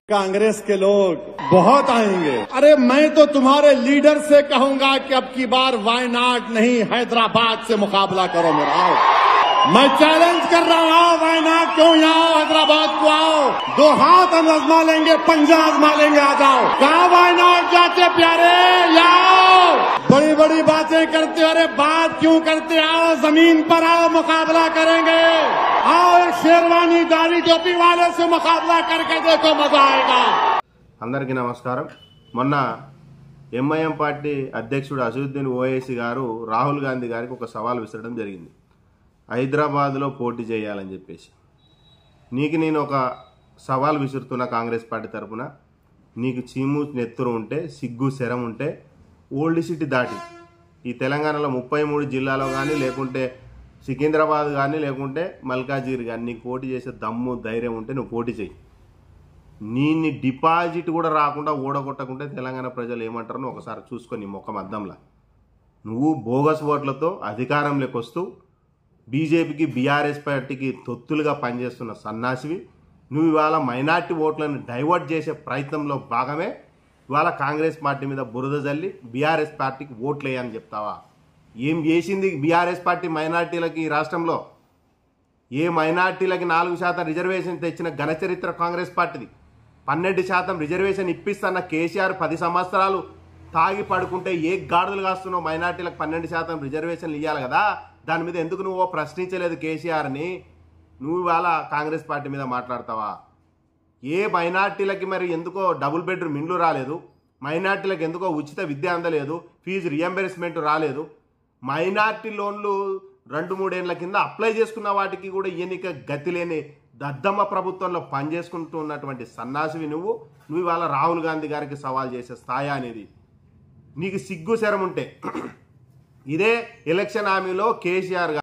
कांग्रेस के लोग बहुत आएंगे अरे मैं तो तुम्हारे लीडर से कहूंगा कि अब की बार वायनाड नहीं हैदराबाद से मुकाबला करो मेरा आओ मैं चैलेंज कर रहा हूं आओ वायनाड क्यों यहाँ आओ हैदराबाद को आओ दो हाथ हम आजमा लेंगे पंजा आजमा लेंगे आ जाओ कहा वायनाड जाते प्यारे आओ बड़ी बड़ी बातें करते हो, अरे बात क्यों करते आओ जमीन पर आओ मुकाबला करेंगे आओ एक शेरवानी दाढ़ी टोपी वाले से मुकाबला करके देखो मजा आएगा అందరికీ నమస్కారం మొన్న ఎంఐఎం పార్టీ అధ్యక్షుడు అసదుద్దీన్ ఓవైసీ గారు రాహుల్ గాంధీ గారికి ఒక సవాల్ విసరడం జరిగింది హైదరాబాద్లో పోటీ చేయాలని చెప్పేసి నీకు నేను ఒక సవాల్ విసురుతున్నా కాంగ్రెస్ పార్టీ తరపున నీకు చీము నెత్తురు ఉంటే సిగ్గు శరం ఉంటే ఓల్డ్ సిటీ దాటి ఈ తెలంగాణలో ముప్పై మూడు జిల్లాలో కానీ లేకుంటే సికింద్రాబాద్ కానీ లేకుంటే మల్కాజీర్ కానీ నీకు పోటీ చేసే దమ్ము ధైర్యం ఉంటే నువ్వు పోటీ చేయి నీని డిపాజిట్ కూడా రాకుండా ఓడగొట్టకుంటే తెలంగాణ ప్రజలు ఏమంటారని ఒకసారి చూసుకొని మొక్క అద్దంలా నువ్వు బోగస్ ఓట్లతో అధికారంలోకి వస్తూ బీజేపీకి బీఆర్ఎస్ పార్టీకి తొత్తులుగా పనిచేస్తున్న సన్నాసివి నువ్వు ఇవాళ మైనార్టీ ఓట్లను డైవర్ట్ చేసే ప్రయత్నంలో భాగమే ఇవాళ కాంగ్రెస్ పార్టీ మీద బురద జల్లి బీఆర్ఎస్ పార్టీకి ఓట్లు వేయని చెప్తావా ఏం చేసింది బీఆర్ఎస్ పార్టీ మైనార్టీలకి ఈ రాష్ట్రంలో ఏ మైనార్టీలకి నాలుగు శాతం రిజర్వేషన్ తెచ్చిన ఘన చరిత్ర కాంగ్రెస్ పార్టీది పన్నెండు శాతం రిజర్వేషన్ ఇప్పిస్తున్న కేసీఆర్ పది సంవత్సరాలు తాగి పడుకుంటే ఏ గాడుదలు కాస్తున్నావు మైనార్టీలకు పన్నెండు శాతం రిజర్వేషన్లు ఇవ్వాలి కదా దాని మీద ఎందుకు నువ్వు ప్రశ్నించలేదు కేసీఆర్ని నువ్వు ఇవాళ కాంగ్రెస్ పార్టీ మీద మాట్లాడతావా ఏ మైనార్టీలకి మరి ఎందుకో డబుల్ బెడ్రూమ్ ఇండ్లు రాలేదు మైనార్టీలకు ఎందుకో ఉచిత విద్య అందలేదు ఫీజు రియంబర్స్మెంట్ రాలేదు మైనార్టీ లోన్లు రెండు మూడేళ్ల కింద అప్లై చేసుకున్న వాటికి కూడా ఎన్నిక గతి లేని దద్దమ్మ ప్రభుత్వంలో పనిచేసుకుంటూ ఉన్నటువంటి సన్నాసివి నువ్వు నువ్వు ఇవాళ రాహుల్ గాంధీ గారికి సవాల్ చేసే స్థాయి అనేది నీకు సిగ్గు శరం ఉంటే ఇదే ఎలక్షన్ హామీలో కేసీఆర్ గారు